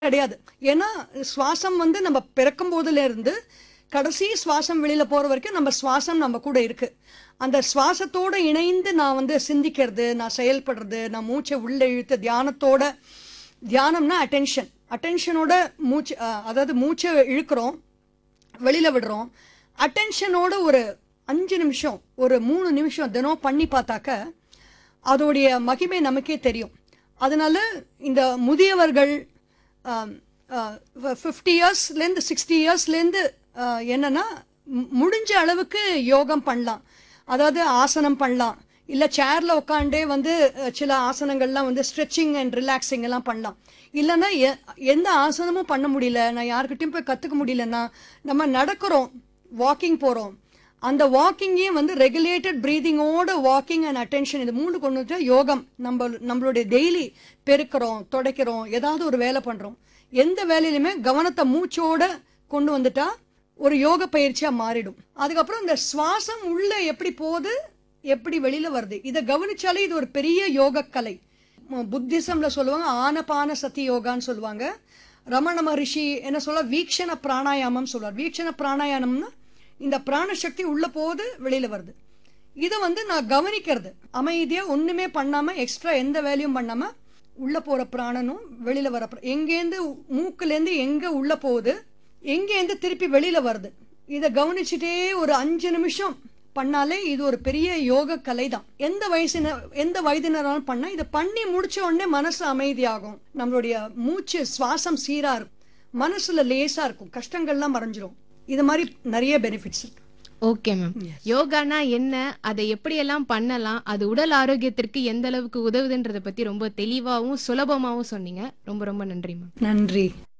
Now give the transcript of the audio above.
கிடையாது ஏன்னா சுவாசம் வந்து நம்ம பிறக்கும் போதுல இருந்து கடைசி சுவாசம் வெளியில போற வரைக்கும் நம்ம சுவாசம் நம்ம கூட இருக்கு அந்த சுவாசத்தோட இணைந்து நான் வந்து சிந்திக்கிறது நான் செயல்படுறது நான் மூச்சை உள்ள இழுத்து தியானத்தோட தியானம்னா அட்டென்ஷன் அட்டென்ஷனோட மூச்சு அஹ், அதாவது மூச்சை இழுக்கிறோம் வெளியில விடுறோம் அட்டென்ஷனோட ஒரு அஞ்சு நிமிஷம் ஒரு மூணு நிமிஷம் தினம் பண்ணி பார்த்தாக்க அதோடைய மகிமை நமக்கே தெரியும் அதனால இந்த முதியவர்கள் ஃபிஃப்டி இயர்ஸ்லேருந்து சிக்ஸ்டி இயர்ஸ்லேருந்து என்னன்னா மு- முடிஞ்ச அளவுக்கு யோகம் பண்ணலாம் அதாவது ஆசனம் பண்ணலாம் இல்லை சேரில் உட்காண்டே வந்து அஹ், சில ஆசனங்கள்லாம் வந்து ஸ்ட்ரெச்சிங் அண்ட் ரிலாக்ஸிங் எல்லாம் பண்ணலாம் இல்லைன்னா எ- எந்த ஆசனமும் பண்ண முடியல நான் யார்கிட்டயும் போய் கற்றுக்க முடியலன்னா நம்ம நடக்கிறோம் வாக்கிங் போகிறோம் அந்த வாக்கிங்கே வந்து ரெகுலேட்டட் ப்ரீதிங்கோட வாக்கிங் அண்ட் அட்டென்ஷன் இது மூணு கொண்டு வந்துட்டா யோகம் நம்ம நம்மளுடைய டெய்லி பெருக்கிறோம் துடைக்கிறோம் ஏதாவது ஒரு வேலை பண்ணுறோம் எந்த வேலையிலுமே கவனத்தை மூச்சோட கொண்டு வந்துட்டா ஒரு யோக பயிற்சியாக மாறிடும் அதுக்கப்புறம் இந்த சுவாசம் உள்ள எப்படி போகுது எப்படி வெளியில வருது இதை கவனிச்சாலே இது ஒரு பெரிய யோக கலை ம- புத்திசம்ல சொல்லுவாங்க ஆனபான சதி யோகான்னு சொல்லுவாங்க ரமண மகரிஷி என்ன சொல்ல வீக்ஷண பிராணாயாமம் சொல்லுவார் வீக்ஷண பிராணாயாமம்னா இந்த பிராணசக்தி உள்ள போகுது வெளியில வருது இதை வந்து நான் கவனிக்கிறது அமைதியா ஒண்ணுமே பண்ணாம எக்ஸ்ட்ரா எந்த வேலையும் பண்ணாம உள்ள போற பிராணனும் வெளியில வர பிர- எங்கேருந்து மூக்குலேருந்து எங்க உள்ள போகுது எங்கேருந்து திருப்பி வெளியில வருது இதை கவனிச்சுட்டே ஒரு அஞ்சு நிமிஷம் பண்ணாலே இது ஒரு பெரிய யோக கலை தான் எந்த வயசின எந்த வயதினராலும் பண்ணா இதை பண்ணி முடிச்ச உடனே மனசு அமைதியாகும் நம்மளுடைய மூச்சு சுவாசம் சீரா இருக்கும் மனசுல லேசா இருக்கும் கஷ்டங்கள்லாம் மறைஞ்சிரும் இது மாதிரி நிறைய பெனிஃபிட்ஸ் இருக்கு ஓகே மேம் யோகானா என்ன அதை எப்படியெல்லாம் பண்ணலாம் அது உடல் ஆரோக்கியத்திற்கு எந்த அளவுக்கு உதவுதுன்றதை பத்தி ரொம்ப தெளிவாகவும் சுலபமாகவும் சொன்னீங்க ரொம்ப ரொம்ப நன்றி மேம் நன்றி